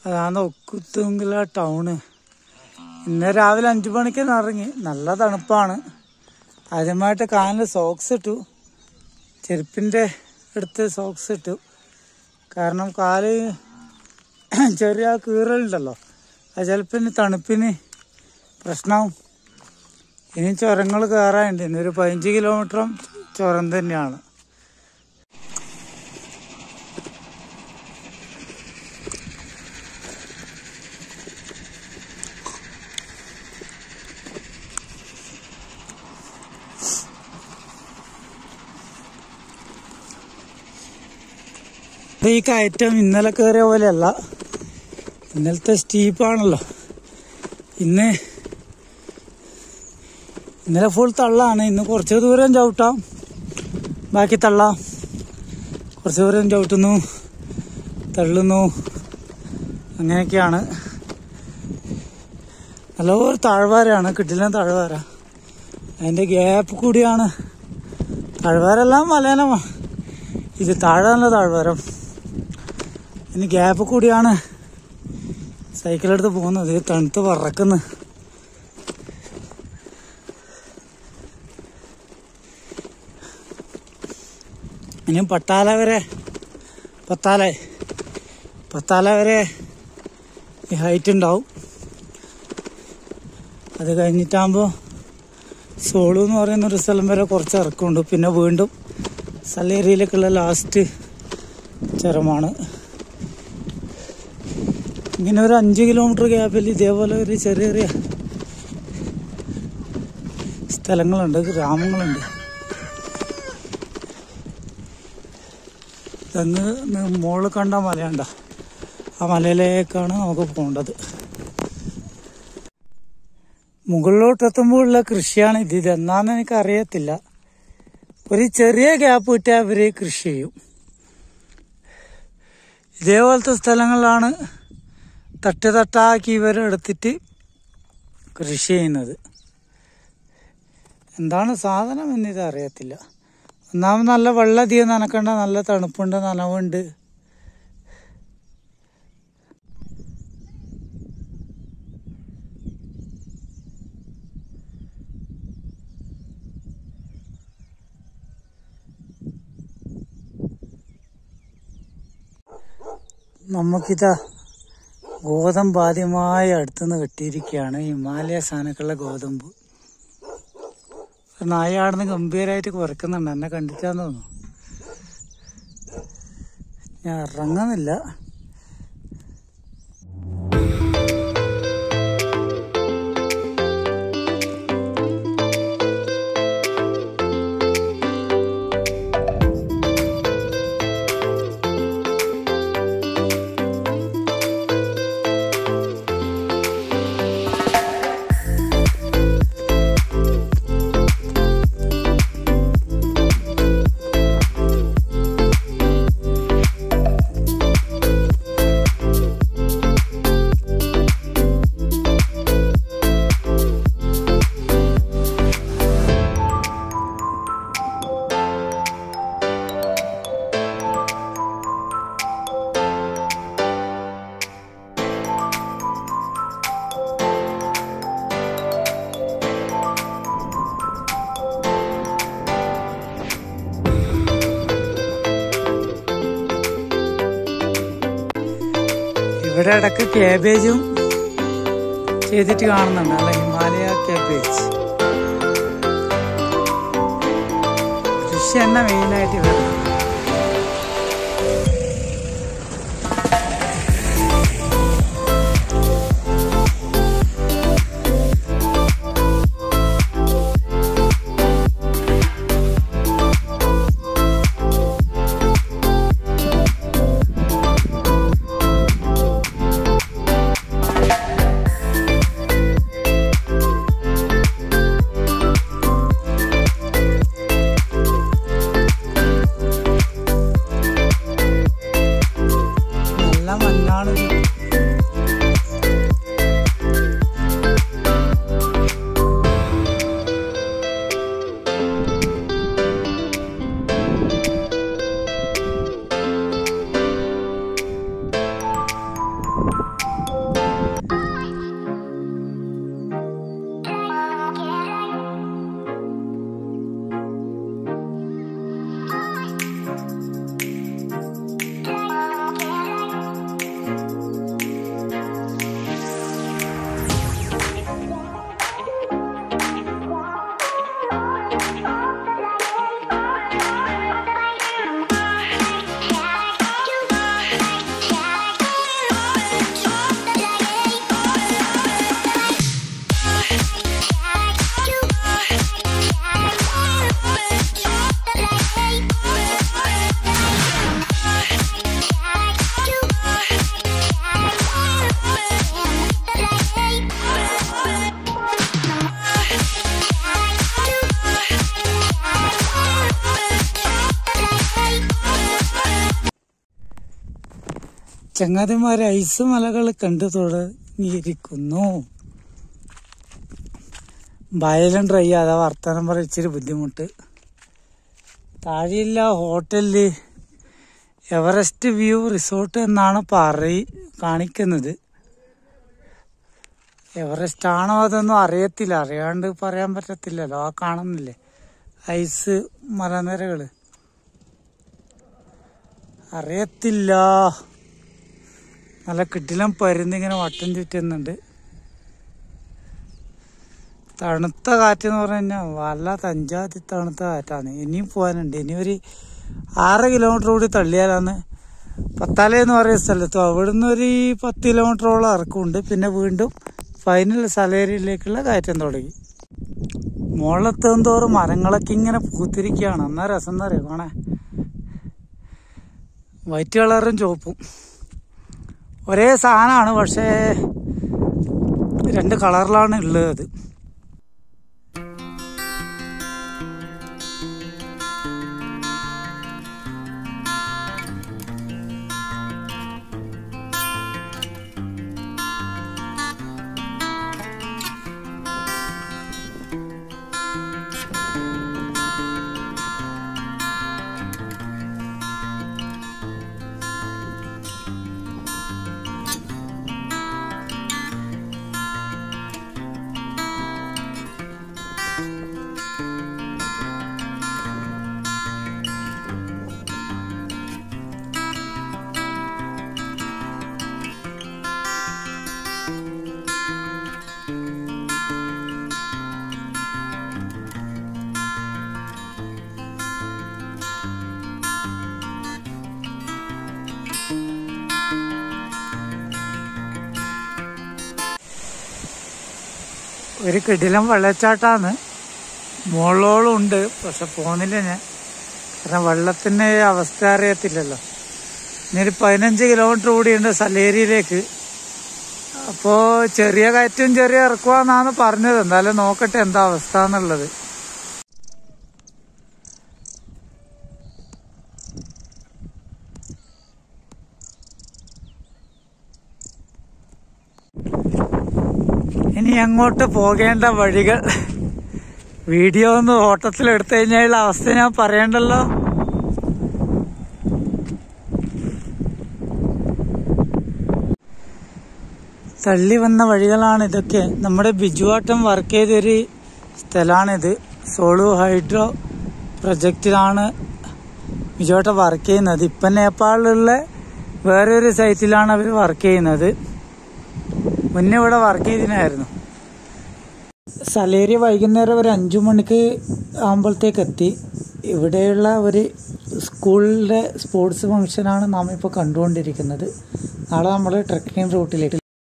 അതാണ് ഒക്കുത്തുങ്കില ടൗണ് ഇന്ന് രാവിലെ അഞ്ചു മണിക്ക് ഇറങ്ങി നല്ല തണുപ്പാണ് ആദ്യമായിട്ട് കാലിൽ സോക്സ് ഇട്ടു ചെരുപ്പിൻ്റെ അടുത്ത് സോക്സ് ഇട്ടു കാരണം കാല് ചെറിയ കീറലുണ്ടല്ലോ അത് ചിലപ്പോൾ ഇനി തണുപ്പിന് പ്രശ്നമാവും ഇനി ചുരങ്ങൾ കയറാനുണ്ട് ഇനി ഒരു പതിനഞ്ച് കിലോമീറ്ററും ചുരം തന്നെയാണ് ഈ കയറ്റം ഇന്നലെ കയറിയ പോലെയല്ല ഇന്നലത്തെ സ്റ്റീപ്പാണല്ലോ ഇന്ന് ഇന്നലെ ഫുൾ തള്ളാണ് ഇന്ന് കുറച്ച് ദൂരം ചവിട്ടാം ബാക്കി തള്ളാം കുറച്ച് ദൂരം ചവിട്ടുന്നു തള്ളുന്നു അങ്ങനെയൊക്കെയാണ് നല്ലൊരു താഴ്വാരയാണ് കിട്ടില്ല താഴ്വാര അതിൻ്റെ ഗ്യാപ്പ് കൂടിയാണ് താഴ്വാരെല്ലാം മലയാളമാ ഇത് താഴെ നല്ല താഴ്വാരം ഇനി ഗ്യാപ്പ് കൂടിയാണ് സൈക്കിളെടുത്ത് പോകുന്നത് തണുത്ത് വറക്കുന്നു ഇനി പട്ടാല വരെ പത്താല പത്താല വരെ ഈ ഹൈറ്റ് ഉണ്ടാവും അത് കഴിഞ്ഞിട്ടാകുമ്പോൾ സോളു എന്ന് പറയുന്ന ഒരു സ്ഥലം വരെ കുറച്ച് ഇറക്കമുണ്ട് പിന്നെ വീണ്ടും സലേരിയിലേക്കുള്ള ലാസ്റ്റ് ചുരമാണ് ഇങ്ങനെ ഒരു അഞ്ച് കിലോമീറ്റർ ഗ്യാപ്പിൽ ഇതേപോലെ ഒരു ചെറിയ ചെറിയ സ്ഥലങ്ങളുണ്ട് ഗ്രാമങ്ങളുണ്ട് അങ്ങ് മുകളിൽ കണ്ട മലയുണ്ട ആ മലയിലേക്കാണ് നമുക്ക് പോകേണ്ടത് മുകളിലോട്ടെത്തുമ്പോഴുള്ള കൃഷിയാണ് ഇത് ഇതെന്നാന്ന് എനിക്ക് അറിയത്തില്ല ഒരു ചെറിയ ഗ്യാപ്പ് കിട്ടിയാൽ അവർ കൃഷി ചെയ്യും ഇതേപോലത്തെ സ്ഥലങ്ങളിലാണ് തട്ട് തട്ടാക്കി ഇവർ എടുത്തിട്ട് കൃഷി ചെയ്യുന്നത് എന്താണ് സാധനം എന്നിത് അറിയത്തില്ല ഒന്നാമത് നല്ല വെള്ളം അധികം നനക്കണ്ട നല്ല തണുപ്പുണ്ട് നനവുണ്ട് നമുക്കിതാ ഗോതമ്പ് ആദ്യമായി അടുത്തുനിന്ന് കിട്ടിയിരിക്കുകയാണ് ഹിമാലയ സാധനക്കുള്ള ഗോതമ്പ് നായ ആടുന്ന് ഗംഭീരമായിട്ട് കുറക്കുന്നുണ്ട് എന്നെ കണ്ടിട്ടാന്ന് തോന്നുന്നു ഞാൻ ഇറങ്ങുന്നില്ല ഇവിടെ ഇടക്ക് കാബേജും ചെയ്തിട്ട് കാണുന്നുണ്ട് അല്ല ഹിമാലയ കാബേജ് കൃഷി തന്നെ മെയിനായിട്ട് ഇവിടെ നല്ല മഞ്ഞാണ് ഇത്. ചങ്ങാതിമാരെ ഐസ് മലകൾ കണ്ടു തുടങ്ങിയിരിക്കുന്നു വയലും ഡ്രൈ അതാ വർത്തമാനം പറയാൻ ഇച്ചിരി ബുദ്ധിമുട്ട് താഴെയില്ല ഹോട്ടലില് എവറസ്റ്റ് വ്യൂ റിസോർട്ട് എന്നാണ് പറയി കാണിക്കുന്നത് എവറസ്റ്റ് ആണോ അതൊന്നും അറിയത്തില്ല അറിയാണ്ട് പറയാൻ പറ്റത്തില്ലല്ലോ ആ കാണുന്നില്ലേ ഐസ് മലനിരകള് അറിയത്തില്ല നല്ല കിട്ടിലം പരുന്നിങ്ങനെ വട്ടം ചുറ്റുന്നുണ്ട് തണുത്ത കാറ്റ് എന്ന് പറഞ്ഞു കഴിഞ്ഞാൽ വല്ല തഞ്ചാതി തണുത്ത കാറ്റാണ് ഇനിയും പോകാനുണ്ട് ഇനി ഒരു ആറ് കിലോമീറ്റർ കൂടി തള്ളിയാലാണ് പത്താല എന്ന് പറയുന്ന സ്ഥലത്തും അവിടുന്ന് ഒരു പത്ത് കിലോമീറ്ററോളം ഇറക്കമുണ്ട് പിന്നെ വീണ്ടും ഫൈനൽ സലേരിയിലേക്കുള്ള കയറ്റം തുടങ്ങി മുകളിലെത്തും തോറും മരങ്ങളൊക്കെ ഇങ്ങനെ പൂത്തിരിക്കുകയാണ് എന്നാ രസം എന്താ അറിയോ കാണേ വൈറ്റ് കളറും ചുവപ്പും ഒരേ സാധനമാണ് പക്ഷേ രണ്ട് കളറിലാണ് ഉള്ളത് അത് ഒരു കിടിലം വെള്ളച്ചാട്ടാണ് മുകളോളം ഉണ്ട് പക്ഷെ പോന്നില്ല ഞാൻ കാരണം വെള്ളത്തിന്റെ അവസ്ഥ അറിയത്തില്ലല്ലോ ഇനി ഒരു പതിനഞ്ച് കിലോമീറ്റർ കൂടിയുണ്ട് സലേരിയിലേക്ക് അപ്പോ ചെറിയ കയറ്റും ചെറിയ ഇറക്കുവാന്നാണ് പറഞ്ഞത് എന്തായാലും നോക്കട്ടെ എന്താ അവസ്ഥ എന്നുള്ളത് ഇനി അങ്ങോട്ട് പോകേണ്ട വഴികൾ വീഡിയോ ഒന്ന് ഓട്ടത്തിൽ എടുത്തു കഴിഞ്ഞാൽ അവസ്ഥ ഞാൻ പറയണ്ടല്ലോ തള്ളി വന്ന വഴികളാണ് ഇതൊക്കെ നമ്മുടെ ബിജുവാട്ടം വർക്ക് ചെയ്തൊരു സ്ഥലമാണിത് സോളു ഹൈഡ്രോ പ്രൊജക്റ്റിലാണ് ബിജുവാട്ടം വർക്ക് ചെയ്യുന്നത് ഇപ്പം നേപ്പാളിലുള്ള വേറൊരു സൈറ്റിലാണ് അവർ വർക്ക് ചെയ്യുന്നത് മുന്നേ ഇവിടെ വർക്ക് ചെയ്തിനായിരുന്നു സലേരി വൈകുന്നേരം ഒരു അഞ്ചു മണിക്ക് ആകുമ്പോഴത്തേക്ക് എത്തി ഇവിടെയുള്ള ഒരു സ്കൂളിലെ സ്പോർട്സ് ഫംഗ്ഷനാണ് നാം ഇപ്പോൾ കണ്ടുകൊണ്ടിരിക്കുന്നത് നാളെ നമ്മൾ ട്രക്കിംഗ് റൂട്ടിലേക്ക്